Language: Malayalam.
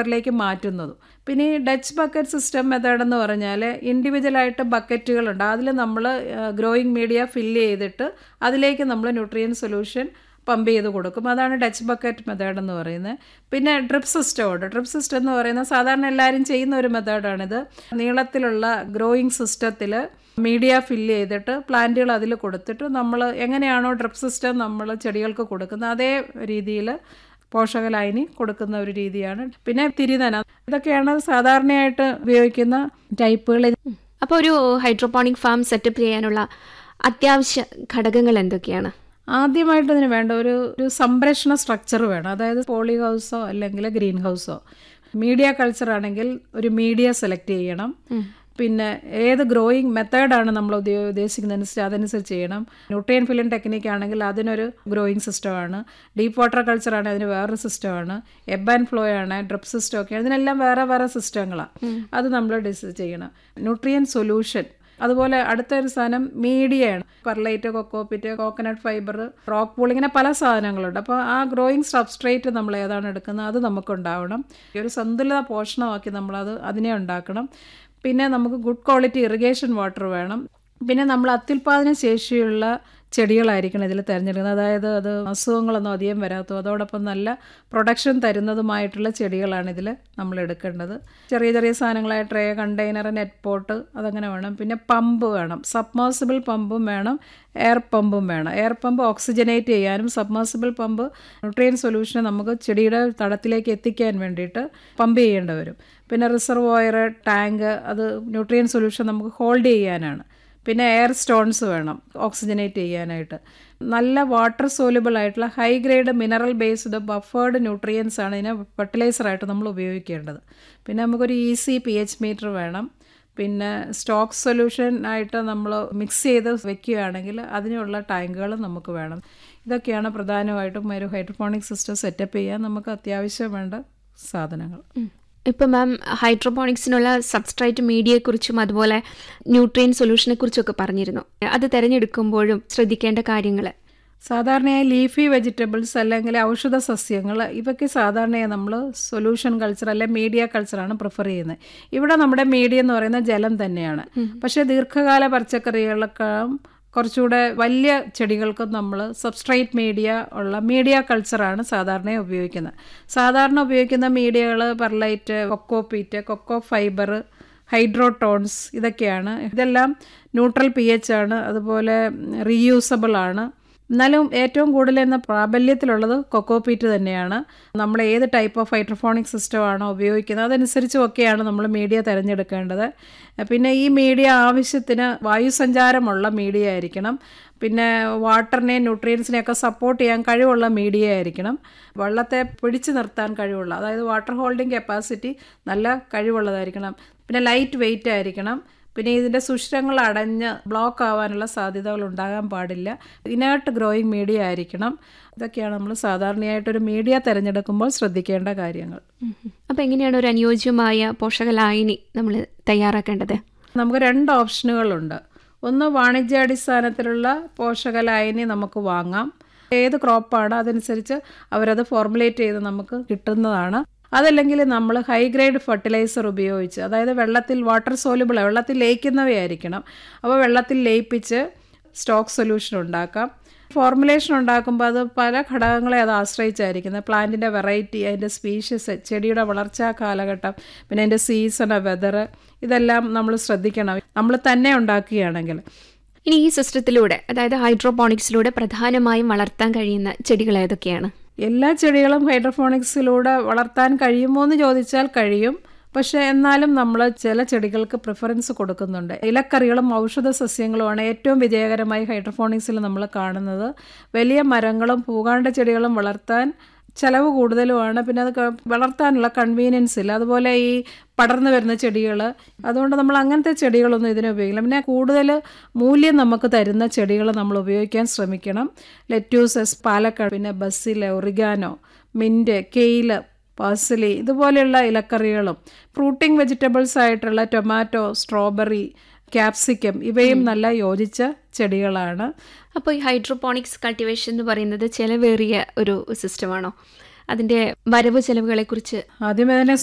കവറിലേക്ക് മാറ്റുന്നതും പിന്നെ ഈ ഡച്ച് ബക്കറ്റ് സിസ്റ്റം മെത്തേഡ് എന്ന് പറഞ്ഞാൽ ഇൻഡിവിജ്വലായിട്ട് ബക്കറ്റുകളുണ്ട് അതിൽ നമ്മൾ ഗ്രോയിങ് മീഡിയ ഫില്ല് ചെയ്തിട്ട് അതിലേക്ക് നമ്മൾ ന്യൂട്രിയൻ സൊല്യൂഷൻ പമ്പ് ചെയ്ത് കൊടുക്കും അതാണ് ഡച്ച് ബക്കറ്റ് മെത്തേഡ് എന്ന് പറയുന്നത് പിന്നെ ഡ്രിപ്പ് സിസ്റ്റം ഉണ്ട് ഡ്രിപ്പ് സിസ്റ്റം എന്ന് പറയുന്നത് സാധാരണ എല്ലാവരും ചെയ്യുന്ന ഒരു മെത്തേഡാണിത് നീളത്തിലുള്ള ഗ്രോയിങ് സിസ്റ്റത്തിൽ മീഡിയ ഫില്ല് ചെയ്തിട്ട് പ്ലാന്റുകൾ അതിൽ കൊടുത്തിട്ട് നമ്മൾ എങ്ങനെയാണോ ഡ്രിപ്പ് സിസ്റ്റം നമ്മൾ ചെടികൾക്ക് കൊടുക്കുന്നത് അതേ രീതിയിൽ പോഷകലായനി കൊടുക്കുന്ന ഒരു രീതിയാണ് പിന്നെ തിരിനന ഇതൊക്കെയാണ് സാധാരണയായിട്ട് ഉപയോഗിക്കുന്ന ടൈപ്പുകൾ അപ്പോൾ ഒരു ഹൈഡ്രോപോണിക് ഫാം സെറ്റപ്പ് ചെയ്യാനുള്ള അത്യാവശ്യ ഘടകങ്ങൾ എന്തൊക്കെയാണ് ആദ്യമായിട്ട് ഇതിന് വേണ്ട ഒരു ഒരു സംരക്ഷണ സ്ട്രക്ചർ വേണം അതായത് പോളി ഹൗസോ അല്ലെങ്കിൽ ഗ്രീൻ ഹൗസോ മീഡിയ കൾച്ചർ ആണെങ്കിൽ ഒരു മീഡിയ സെലക്ട് ചെയ്യണം പിന്നെ ഏത് ഗ്രോയിങ് മെത്തേഡാണ് നമ്മൾ ഉദ്യോ- ഉദ്ദേശിക്കുന്നതനുസരിച്ച് അതനുസരിച്ച് ചെയ്യണം ന്യൂട്രിയൻ ഫിലിം ടെക്നിക്ക് ആണെങ്കിൽ അതിനൊരു ഗ്രോയിങ് സിസ്റ്റമാണ് ഡീപ്പ് വാട്ടർ കൾച്ചർ ആണെങ്കിൽ അതിന് വേറൊരു സിസ്റ്റമാണ് എബ് ആൻഡ് ഫ്ലോ ആണ് ഡ്രിപ്പ് സിസ്റ്റം ഒക്കെ ഇതിനെല്ലാം വേറെ വേറെ സിസ്റ്റങ്ങളാണ് അത് നമ്മൾ ഡിസ് ചെയ്യണം ന്യൂട്രിയൻ സൊല്യൂഷൻ അതുപോലെ അടുത്തൊരു സാധനം മീഡിയയാണ് perlite cocopeat coconut fibre rock wool ഇങ്ങനെ പല സാധനങ്ങളുണ്ട് അപ്പോൾ ആ ഗ്രോയിങ് സബ്സ്ട്രേറ്റ് നമ്മൾ ഏതാണ് എടുക്കുന്നത് അത് നമുക്കുണ്ടാവണം ഈ ഒരു സന്തുലിത പോഷണമാക്കി നമ്മളത് അതിനെ ഉണ്ടാക്കണം പിന്നെ നമുക്ക് ഗുഡ് ക്വാളിറ്റി ഇറിഗേഷൻ വാട്ടർ വേണം പിന്നെ നമ്മൾ അത്യുൽപാദന ശേഷിയുള്ള ചെടികളായിരിക്കണം ഇതിൽ തിരഞ്ഞെടുക്കുന്നത് അതായത് അത് അസുഖങ്ങളൊന്നും അധികം വരാത്തതും അതോടൊപ്പം നല്ല പ്രൊഡക്ഷൻ തരുന്നതുമായിട്ടുള്ള ചെടികളാണ് ഇതിൽ നമ്മൾ എടുക്കേണ്ടത് ചെറിയ ചെറിയ സാധനങ്ങളായ ട്രേ കണ്ടെയ്നർ നെറ്റ് പോട്ട് അതങ്ങനെ വേണം പിന്നെ പമ്പ് വേണം സബ്മേഴ്സിബിൾ പമ്പും വേണം എയർ പമ്പും വേണം എയർ പമ്പ് ഓക്സിജനേറ്റ് ചെയ്യാനും സബ്മേഴ്സിബിൾ പമ്പ് ന്യൂട്രിയൻ സൊല്യൂഷനെ നമുക്ക് ചെടിയുടെ തടത്തിലേക്ക് എത്തിക്കാൻ വേണ്ടിയിട്ട് പമ്പ് ചെയ്യേണ്ടി വരും പിന്നെ റിസർവോയർ ടാങ്ക് അത് ന്യൂട്രിയൻ സൊല്യൂഷൻ നമുക്ക് ഹോൾഡ് ചെയ്യാനാണ് പിന്നെ എയർ സ്റ്റോൺസ് വേണം ഓക്സിജനേറ്റ് ചെയ്യാനായിട്ട് നല്ല വാട്ടർ സോലുബിൾ ആയിട്ടുള്ള high grade mineral based buffered nutrients ആണ് ഇതിനെ ഫെർട്ടിലൈസറായിട്ട് നമ്മൾ ഉപയോഗിക്കേണ്ടത് പിന്നെ നമുക്കൊരു ഈസി പി എച്ച് മീറ്റർ വേണം പിന്നെ സ്റ്റോക്ക് സൊല്യൂഷൻ ആയിട്ട് നമ്മൾ മിക്സ് ചെയ്ത് വെക്കുകയാണെങ്കിൽ അതിനുള്ള ടാങ്കുകൾ നമുക്ക് വേണം ഇതൊക്കെയാണ് പ്രധാനമായിട്ടും ഒരു ഹൈഡ്രോപോണിക് സിസ്റ്റം സെറ്റപ്പ് ചെയ്യാൻ നമുക്ക് അത്യാവശ്യം വേണ്ട സാധനങ്ങൾ ഇപ്പം മാം ഹൈഡ്രോപോണിക്സിനുള്ള സബ്സ്ട്രേറ്റ് മീഡിയയെക്കുറിച്ചും അതുപോലെ ന്യൂട്രിയൻ സൊല്യൂഷനെ കുറിച്ചൊക്കെ പറഞ്ഞിരുന്നു അത് തിരഞ്ഞെടുക്കുമ്പോഴും ശ്രദ്ധിക്കേണ്ട കാര്യങ്ങൾ സാധാരണയായി ലീഫി വെജിറ്റബിൾസ് അല്ലെങ്കിൽ ഔഷധ സസ്യങ്ങൾ ഇവയ്ക്ക് സാധാരണയായി നമ്മൾ സൊല്യൂഷൻ കൾച്ചർ അല്ലെ മീഡിയ കൾച്ചറാണ് പ്രിഫർ ചെയ്യുന്നത് ഇവിടെ നമ്മുടെ മീഡിയ എന്ന് പറയുന്നത് ജലം തന്നെയാണ് പക്ഷേ ദീർഘകാല പച്ചക്കറികളൊക്കെ കുറച്ചുകൂടെ വലിയ ചെടികൾക്കും നമ്മൾ സബ്സ്ട്രേറ്റ് മീഡിയ ഉള്ള മീഡിയ കൾച്ചറാണ് സാധാരണ ഉപയോഗിക്കുന്നത് സാധാരണ ഉപയോഗിക്കുന്ന മീഡിയകൾ perlite cocopeat coco fibre hydrotons ഇതൊക്കെയാണ് ഇതെല്ലാം ന്യൂട്രൽ പി എച്ച് ആണ് അതുപോലെ റീയൂസബിൾ ആണ് എന്നാലും ഏറ്റവും കൂടുതൽ എന്ന പ്രാബല്യത്തിലുള്ളത് കൊക്കോപീറ്റ് തന്നെയാണ് നമ്മൾ ഏത് ടൈപ്പ് ഓഫ് ഹൈഡ്രോഫോണിക് സിസ്റ്റം ആണോ ഉപയോഗിക്കുന്നത് അതനുസരിച്ചും ഒക്കെയാണ് നമ്മൾ മീഡിയ തിരഞ്ഞെടുക്കേണ്ടത് പിന്നെ ഈ മീഡിയ ആവശ്യത്തിന് വായുസഞ്ചാരമുള്ള മീഡിയ ആയിരിക്കണം പിന്നെ വാട്ടറിനെയും ന്യൂട്രിയൻസിനെയൊക്കെ സപ്പോർട്ട് ചെയ്യാൻ കഴിവുള്ള മീഡിയ ആയിരിക്കണം വെള്ളത്തെ പിടിച്ചു നിർത്താൻ കഴിവുള്ള അതായത് വാട്ടർ ഹോൾഡിംഗ് കപ്പാസിറ്റി നല്ല കഴിവുള്ളതായിരിക്കണം പിന്നെ ലൈറ്റ് വെയിറ്റ് ആയിരിക്കണം പിന്നെ ഇതിൻ്റെ സുഷിരങ്ങൾ അടഞ്ഞ് ബ്ലോക്ക് ആവാനുള്ള സാധ്യതകൾ ഉണ്ടാകാൻ പാടില്ല ഇനേർട്ട് ഗ്രോയിങ് മീഡിയ ആയിരിക്കണം ഇതൊക്കെയാണ് നമ്മൾ സാധാരണയായിട്ടൊരു മീഡിയ തിരഞ്ഞെടുക്കുമ്പോൾ ശ്രദ്ധിക്കേണ്ട കാര്യങ്ങൾ അപ്പോൾ എങ്ങനെയാണ് ഒരു അനുയോജ്യമായ പോഷകലായനി നമ്മൾ തയ്യാറാക്കേണ്ടത് നമുക്ക് രണ്ട് ഓപ്ഷനുകളുണ്ട് ഒന്ന് വാണിജ്യാടിസ്ഥാനത്തിലുള്ള പോഷകലായനി നമുക്ക് വാങ്ങാം ഏത് ക്രോപ്പാണ് അതനുസരിച്ച് അവരത് ഫോർമുലേറ്റ് ചെയ്ത് നമുക്ക് കിട്ടുന്നതാണ് അതല്ലെങ്കിൽ നമ്മൾ ഹൈ ഗ്രേഡ് ഫെർട്ടിലൈസർ ഉപയോഗിച്ച് അതായത് വെള്ളത്തിൽ വാട്ടർ സോലുബിൾ വെള്ളത്തിൽ ലയിക്കുന്നവയായിരിക്കണം അപ്പോൾ വെള്ളത്തിൽ ലയിപ്പിച്ച് സ്റ്റോക്ക് സൊല്യൂഷൻ ഉണ്ടാക്കാം ഫോർമുലേഷൻ ഉണ്ടാക്കുമ്പോൾ അത് പല ഘടകങ്ങളെ അത് ആശ്രയിച്ചായിരിക്കുന്നത് പ്ലാന്റിൻ്റെ വെറൈറ്റി അതിൻ്റെ സ്പീഷ്യസ് ചെടിയുടെ വളർച്ചാ കാലഘട്ടം പിന്നെ അതിൻ്റെ സീസൺ വെതർ ഇതെല്ലാം നമ്മൾ ശ്രദ്ധിക്കണം നമ്മൾ തന്നെ ഉണ്ടാക്കുകയാണെങ്കിൽ ഇനി ഈ സിസ്റ്റത്തിലൂടെ അതായത് ഹൈഡ്രോപോണിക്സിലൂടെ പ്രധാനമായും വളർത്താൻ കഴിയുന്ന ചെടികൾ ഏതൊക്കെയാണ് എല്ലാ ചെടികളും ഹൈഡ്രോഫോണിക്സിലൂടെ വളർത്താൻ കഴിയുമോ എന്ന് ചോദിച്ചാൽ കഴിയും പക്ഷെ എന്നാലും നമ്മൾ ചില ചെടികൾക്ക് പ്രിഫറൻസ് കൊടുക്കുന്നുണ്ട് ഇലക്കറികളും ഔഷധ സസ്യങ്ങളുമാണ് ഏറ്റവും വിജയകരമായി ഹൈഡ്രോഫോണിക്സിൽ നമ്മൾ കാണുന്നത് വലിയ മരങ്ങളും പൂകാണ്ട ചെടികളും വളർത്താൻ ചിലവ് കൂടുതലുമാണ് പിന്നെ അത് ക- വളർത്താനുള്ള കൺവീനിയൻസ് ഇല്ല അതുപോലെ ഈ പടർന്നു വരുന്ന ചെടികൾ അതുകൊണ്ട് നമ്മൾ അങ്ങനത്തെ ചെടികളൊന്നും ഇതിന് ഉപയോഗിക്കില്ല പിന്നെ കൂടുതൽ മൂല്യം നമുക്ക് തരുന്ന ചെടികൾ നമ്മൾ ഉപയോഗിക്കാൻ ശ്രമിക്കണം ലെറ്റ്യൂസസ് പാലക്കാട് പിന്നെ ബസിൽ ഒറിഗാനോ മിൻറ്റ് കെയില് പാസലി ഇതുപോലെയുള്ള ഇലക്കറികളും ഫ്രൂട്ടിംഗ് വെജിറ്റബിൾസ് ആയിട്ടുള്ള ടൊമാറ്റോ സ്ട്രോബെറി ക്യാപ്സിക്കം ഇവയും നല്ല യോജിച്ച ചെടികളാണ് അപ്പോൾ ഈ ഹൈഡ്രോപോണിക്സ് കൾട്ടിവേഷൻ എന്ന് പറയുന്നത് ചിലവേറിയ ഒരു സിസ്റ്റമാണോ അതിൻ്റെ വരവ് ചെലവുകളെക്കുറിച്ച് ആദ്യമേ തന്നെ